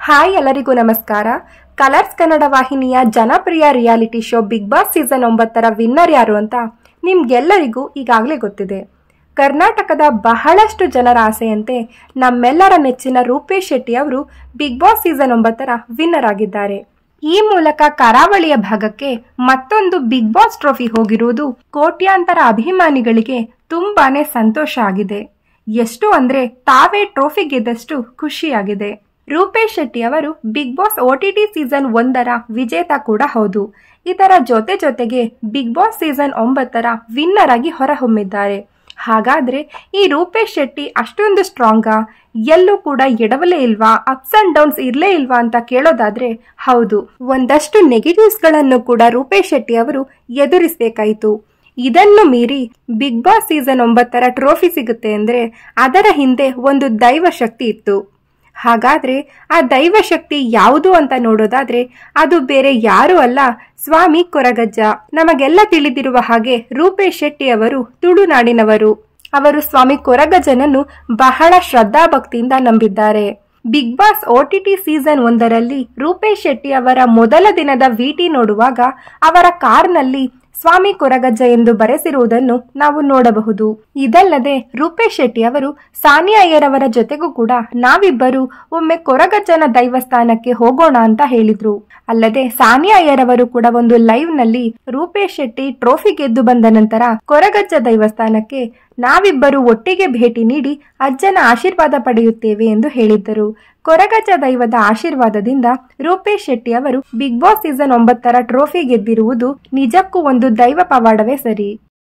hi ಎಲ್ಲರಿಗೂ ನಮಸ್ಕಾರ colours Kannada ವಾಹಿನಿಯ ಜನಪ್ರಿಯ reality show Bigg Boss season ಒಂಬತ್ತರ ವಿನ್ನರ್ ಯಾರು ಅಂತ ನಿಮ್ಗೆಲ್ಲರಿಗೂ ಈಗಾಗಲೇ ಗೊತ್ತಿದೆ ಕರ್ನಾಟಕದ ಬಹಳಷ್ಟು ಜನರ ಆಸೆಯಂತೆ ನಮ್ಮೆಲ್ಲರ ನೆಚ್ಚಿನ ರೂಪೇಶ್ ಶೆಟ್ಟಿ ಅವರು ಬಿಗ್ ಬಾಸ್ ಸೀಸನ್ ಒಂಬತ್ತರ ವಿನ್ನರ್ ಆಗಿದ್ದಾರೆ ಈ ಮೂಲಕ ಕರಾವಳಿಯ ಭಾಗಕ್ಕೆ ಮತ್ತೊಂದು ಬಿಗ್ ಬಾಸ್ ಟ್ರೋಫಿ ಹೋಗಿರುವುದು ಕೋಟ್ಯಾಂತರ ಅಭಿಮಾನಿಗಳಿಗೆ ತುಂಬಾನೇ ಸಂತೋಷ ಆಗಿದೆ ಎಷ್ಟು ಅಂದ್ರೆ ತಾವೇ ಟ್ರೋಫಿ ಗೆದ್ದಷ್ಟು ಖುಷಿಯಾಗಿದೆ ರೂಪೇಶ್ ಶೆಟ್ಟಿ ಅವರು ಬಿಗ್ ಬಾಸ್ ಟಿ ಸೀಸನ್ ಒಂದರ ವಿಜೇತ ಕೂಡ ಹೌದು ಇದರ ಜೊತೆ ಜೊತೆಗೆ ಬಿಗ್ ಬಾಸ್ ಸೀಸನ್ ಒಂಬತ್ತರ ವಿನ್ನರ್ ಆಗಿ ಹೊರಹೊಮ್ಮಿದ್ದಾರೆ ಹಾಗಾದ್ರೆ ಈ ರೂಪೇಶ್ ಶೆಟ್ಟಿ ಅಷ್ಟೊಂದು ಸ್ಟ್ರಾಂಗಾ ಎಲ್ಲೂ ಕೂಡ ಎಡವಲೇ ಇಲ್ವಾ ಅಪ್ಸ್ ಅಂಡ್ ಡೌನ್ಸ್ ಇರ್ಲೇ ಇಲ್ವಾ ಅಂತ ಕೇಳೋದಾದ್ರೆ ಹೌದು ಒಂದಷ್ಟು ನೆಗೆಟಿವ್ಸ್ ಗಳನ್ನು ಕೂಡ ರೂಪೇಶ್ ಶೆಟ್ಟಿ ಅವರು ಎದುರಿಸಬೇಕಾಯಿತು ಇದನ್ನು ಮೀರಿ ಬಿಗ್ ಬಾಸ್ ಸೀಸನ್ ಒಂಬತ್ತರ ಟ್ರೋಫಿ ಸಿಗುತ್ತೆ ಅಂದ್ರೆ ಅದರ ಹಿಂದೆ ಒಂದು ದೈವ ಶಕ್ತಿ ಇತ್ತು ಹಾಗಾದ್ರೆ ಆ ದೈವ ಶಕ್ತಿ ಯಾವುದು ಅಂತ ನೋಡೋದಾದ್ರೆ ಅದು ಬೇರೆ ಯಾರು ಅಲ್ಲ ಸ್ವಾಮಿ ಕೊರಗಜ್ಜ ನಮಗೆಲ್ಲ ತಿಳಿದಿರುವ ಹಾಗೆ ರೂಪೇಶ್ ಶೆಟ್ಟಿ ಅವರು ತುಳುನಾಡಿನವರು ಅವರು ಸ್ವಾಮಿ ಕೊರಗಜ್ಜನನ್ನು ಬಹಳ ಶ್ರದ್ಧಾಭಕ್ತಿಯಿಂದ ನಂಬಿದ್ದಾರೆ ಬಿಗ್ ಬಾಸ್ ಟಿ ಸೀಸನ್ ಒಂದರಲ್ಲಿ ರೂಪೇಶ್ ಶೆಟ್ಟಿ ಅವರ ಮೊದಲ ದಿನದ ವಿಟಿ ನೋಡುವಾಗ ಅವರ ಕಾರ್ನಲ್ಲಿ ಸ್ವಾಮಿ ಕೊರಗಜ್ಜ ಎಂದು ಬರೆಸಿರುವುದನ್ನು ನಾವು ನೋಡಬಹುದು ಇದಲ್ಲದೆ ರೂಪೇಶ್ ಶೆಟ್ಟಿ ಅವರು ಸಾನಿಯಾ ಅಯ್ಯರ್ ಅವರ ಜೊತೆಗೂ ಕೂಡ ನಾವಿಬ್ಬರು ಒಮ್ಮೆ ಕೊರಗಜ್ಜನ ದೈವಸ್ಥಾನಕ್ಕೆ ಹೋಗೋಣ ಅಂತ ಹೇಳಿದ್ರು ಅಲ್ಲದೆ ಸಾನಿಯಾ ಅಯ್ಯರ್ ಅವರು ಕೂಡ ಒಂದು ಲೈವ್ ನಲ್ಲಿ ರೂಪೇಶ್ ಶೆಟ್ಟಿ ಟ್ರೋಫಿ ಗೆದ್ದು ಬಂದ ನಂತರ ಕೊರಗಜ್ಜ ದೈವಸ್ಥಾನಕ್ಕೆ ನಾವಿಬ್ಬರು ಒಟ್ಟಿಗೆ ಭೇಟಿ ನೀಡಿ ಅಜ್ಜನ ಆಶೀರ್ವಾದ ಪಡೆಯುತ್ತೇವೆ ಎಂದು ಹೇಳಿದ್ದರು ಕೊರಗಜ್ಜ ದೈವದ ಆಶೀರ್ವಾದದಿಂದ ರೂಪೇಶ್ ಶೆಟ್ಟಿ ಅವರು ಬಿಗ್ ಬಾಸ್ ಸೀಸನ್ ಒಂಬತ್ತರ ಟ್ರೋಫಿ ಗೆದ್ದಿರುವುದು ನಿಜಕ್ಕೂ ಒಂದು ದೈವ ಪವಾಡವೇ ಸರಿ